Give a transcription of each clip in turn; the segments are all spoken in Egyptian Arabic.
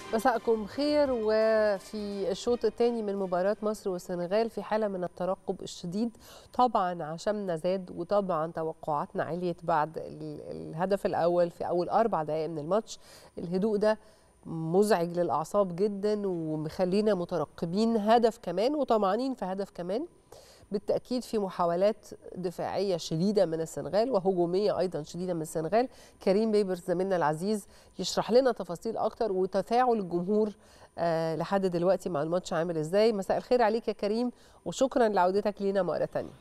مساءكم خير وفي الشوط الثاني من مباراة مصر والسنغال في حالة من الترقب الشديد طبعا عشمنا زاد وطبعا توقعاتنا عليت بعد ال- الهدف الأول في أول أربع دقائق من الماتش الهدوء ده مزعج للأعصاب جدا ومخلينا مترقبين هدف كمان وطمعانين في هدف كمان بالتأكيد في محاولات دفاعية شديدة من السنغال وهجومية أيضا شديدة من السنغال كريم بيبرز زميلنا العزيز يشرح لنا تفاصيل أكتر وتفاعل الجمهور آه لحد دلوقتي مع الماتش عامل إزاي مساء الخير عليك يا كريم وشكرا لعودتك لينا مرة تانية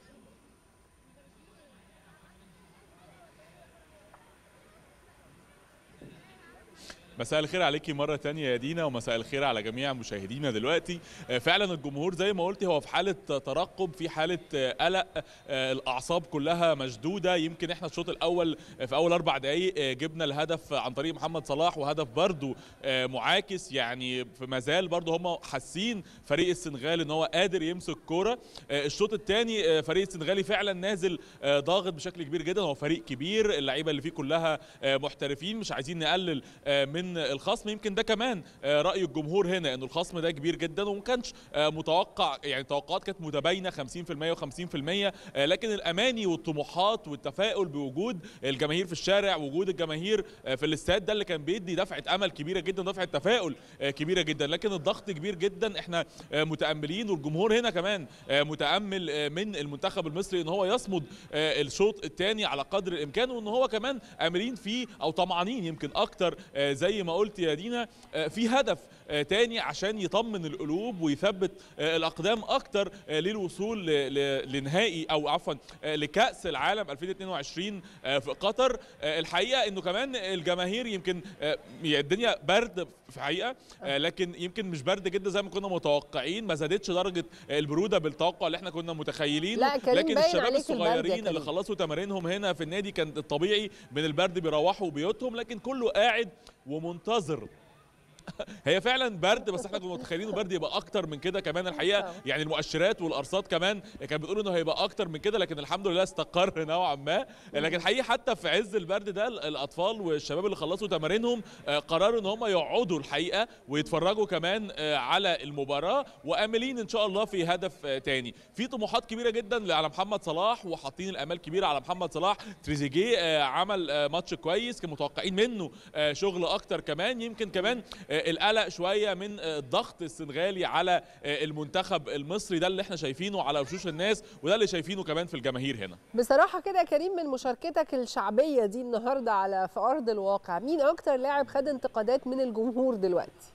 مساء الخير عليكي مرة تانية يا دينا ومساء الخير على جميع مشاهدينا دلوقتي آه، فعلا الجمهور زي ما قلتي هو في حالة ترقب في حالة آه، قلق آه، الأعصاب كلها مشدودة يمكن احنا الشوط الأول آه، في أول أربع دقايق آه، جبنا الهدف عن طريق محمد صلاح وهدف برضو آه، معاكس يعني في مازال برضو هم حاسين فريق السنغال ان هو قادر يمسك كورة آه، الشوط الثاني فريق السنغالي فعلا نازل آه، ضاغط بشكل كبير جدا هو فريق كبير اللعيبة اللي فيه كلها آه، محترفين مش عايزين نقلل آه، من الخصم يمكن ده كمان آه، راي الجمهور هنا انه الخصم ده كبير جدا وما كانش آه، متوقع يعني التوقعات كانت متباينه 50% و50% آه، لكن الاماني والطموحات والتفاؤل بوجود الجماهير في الشارع وجود الجماهير آه، في الاستاد ده اللي كان بيدي دفعه امل كبيره جدا دفعه تفاؤل آه، كبيره جدا لكن الضغط كبير جدا احنا آه، متاملين والجمهور هنا كمان آه، متامل آه، من المنتخب المصري ان هو يصمد آه، الشوط الثاني على قدر الامكان وان هو كمان املين فيه او طمعانين يمكن اكتر آه، زي ما قلت يا دينا آه، في هدف آه، تاني عشان يطمن القلوب ويثبت آه، الاقدام اكتر آه، للوصول ل- ل- لنهائي او عفوا آه، لكاس العالم 2022 آه، في قطر آه، الحقيقه انه كمان الجماهير يمكن آه، هي الدنيا برد في حقيقه آه، لكن يمكن مش برد جدا زي ما كنا متوقعين ما زادتش درجه البروده بالتوقع اللي احنا كنا متخيلين لا، كريم لكن باين الشباب عليك البرد يا الصغيرين اللي كريم. خلصوا تمارينهم هنا في النادي كان الطبيعي من البرد بيروحوا بيوتهم لكن كله قاعد ومنتظر هي فعلا برد بس احنا كنا متخيلين البرد يبقى اكتر من كده كمان الحقيقه طبعا. يعني المؤشرات والارصاد كمان كانت بتقول انه هيبقى اكتر من كده لكن الحمد لله استقر نوعا ما لكن الحقيقه حتى في عز البرد ده الاطفال والشباب اللي خلصوا تمارينهم آه، قرروا ان هم يقعدوا الحقيقه ويتفرجوا كمان آه، على المباراه واملين ان شاء الله في هدف آه، تاني في طموحات كبيره جدا على محمد صلاح وحاطين الامال كبيره على محمد صلاح تريزيجيه آه، عمل آه، ماتش كويس كان متوقعين منه آه، شغل اكتر كمان يمكن كمان آه، القلق شويه من آه، الضغط السنغالي على آه، المنتخب المصري ده اللي احنا شايفينه على وشوش الناس وده اللي شايفينه كمان في الجماهير هنا بصراحة كده يا كريم من مشاركتك الشعبية دي النهاردة على في أرض الواقع مين أكتر لاعب خد انتقادات من الجمهور دلوقتي؟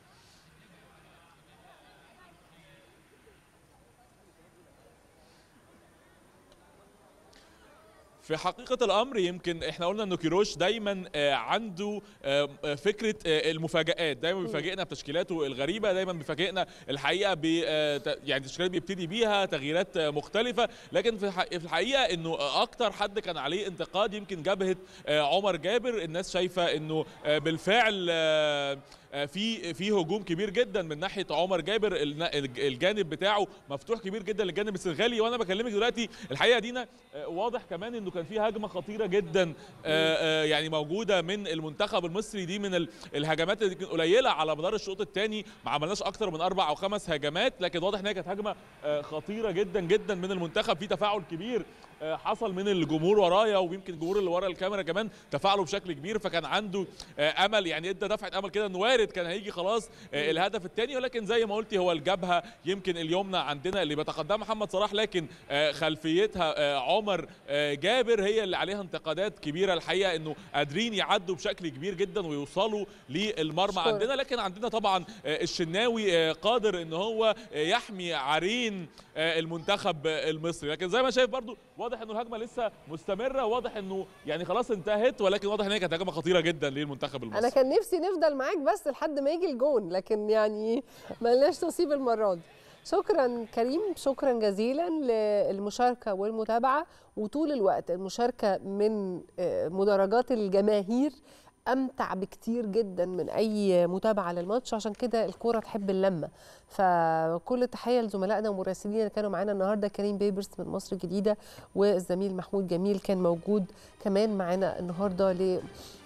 في حقيقة الأمر يمكن احنا قلنا انه كيروش دايما آه، عنده آه، آه، فكرة آه، المفاجآت دايما بيفاجئنا بتشكيلاته الغريبة دايما بيفاجئنا الحقيقة ب آه، ت- يعني تشكيلات بيبتدي بيها تغييرات آه، مختلفة لكن في الح- في الحقيقة انه أكتر حد كان عليه انتقاد يمكن جبهة آه، عمر جابر الناس شايفة انه آه، بالفعل آه، آه، في في هجوم كبير جدا من ناحيه عمر جابر الن- الجانب بتاعه مفتوح كبير جدا للجانب السنغالي وانا بكلمك دلوقتي الحقيقه دينا آه، واضح كمان انه كان في هجمه خطيره جدا آه، آه، يعني موجوده من المنتخب المصري دي من ال- الهجمات اللي كانت قليله على مدار الشوط الثاني ما عملناش اكتر من اربع او خمس هجمات لكن واضح ان هي كانت هجمه آه، خطيره جدا جدا من المنتخب في تفاعل كبير آه، حصل من الجمهور ورايا ويمكن الجمهور اللي ورا الكاميرا كمان تفاعلوا بشكل كبير فكان عنده آه، امل يعني ادى دفعه امل كده انه وارد كان هيجي خلاص آه، الهدف الثاني ولكن زي ما قلتي هو الجبهه يمكن اليمنى عندنا اللي بيتقدمها محمد صلاح لكن آه، خلفيتها آه، عمر آه، جابر هي اللي عليها انتقادات كبيره الحقيقه انه قادرين يعدوا بشكل كبير جدا ويوصلوا للمرمى أشكرك. عندنا لكن عندنا طبعا آه، الشناوي آه، قادر ان هو آه، يحمي عرين آه، المنتخب آه، المصري لكن زي ما شايف برضو واضح انه الهجمه لسه مستمره واضح انه يعني خلاص انتهت ولكن واضح ان هي كانت هجمه خطيره جدا للمنتخب المصري انا كان نفسي نفضل معاك بس لحد ما يجي الجون لكن يعني ملناش نصيب المره دي شكرا كريم شكرا جزيلا للمشاركه والمتابعه وطول الوقت المشاركه من آه، مدرجات الجماهير امتع بكتير جدا من اي متابعه للماتش عشان كده الكوره تحب اللمه فكل تحيه لزملائنا ومراسلين اللي كانوا معانا النهارده كريم بيبرس من مصر الجديده والزميل محمود جميل كان موجود كمان معانا النهارده ل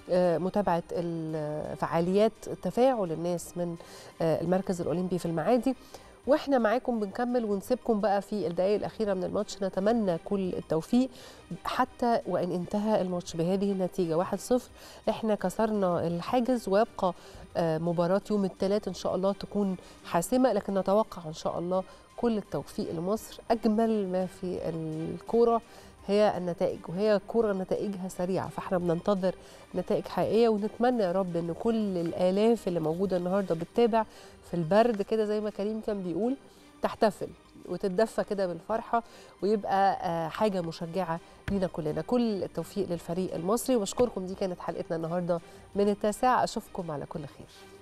متابعه الفعاليات تفاعل الناس من المركز الاولمبي في المعادي واحنا معاكم بنكمل ونسيبكم بقى في الدقائق الاخيره من الماتش نتمنى كل التوفيق حتى وان انتهى الماتش بهذه النتيجه 1-0 احنا كسرنا الحاجز ويبقى مباراه يوم الثلاث ان شاء الله تكون حاسمه لكن نتوقع ان شاء الله كل التوفيق لمصر اجمل ما في الكوره هي النتائج وهي كرة نتائجها سريعة فاحنا بننتظر نتائج حقيقية ونتمنى يا رب ان كل الآلاف اللي موجودة النهاردة بتتابع في البرد كده زي ما كريم كان بيقول تحتفل وتتدفى كده بالفرحة ويبقى حاجة مشجعة لينا كلنا كل التوفيق للفريق المصري واشكركم دي كانت حلقتنا النهاردة من التاسعة أشوفكم على كل خير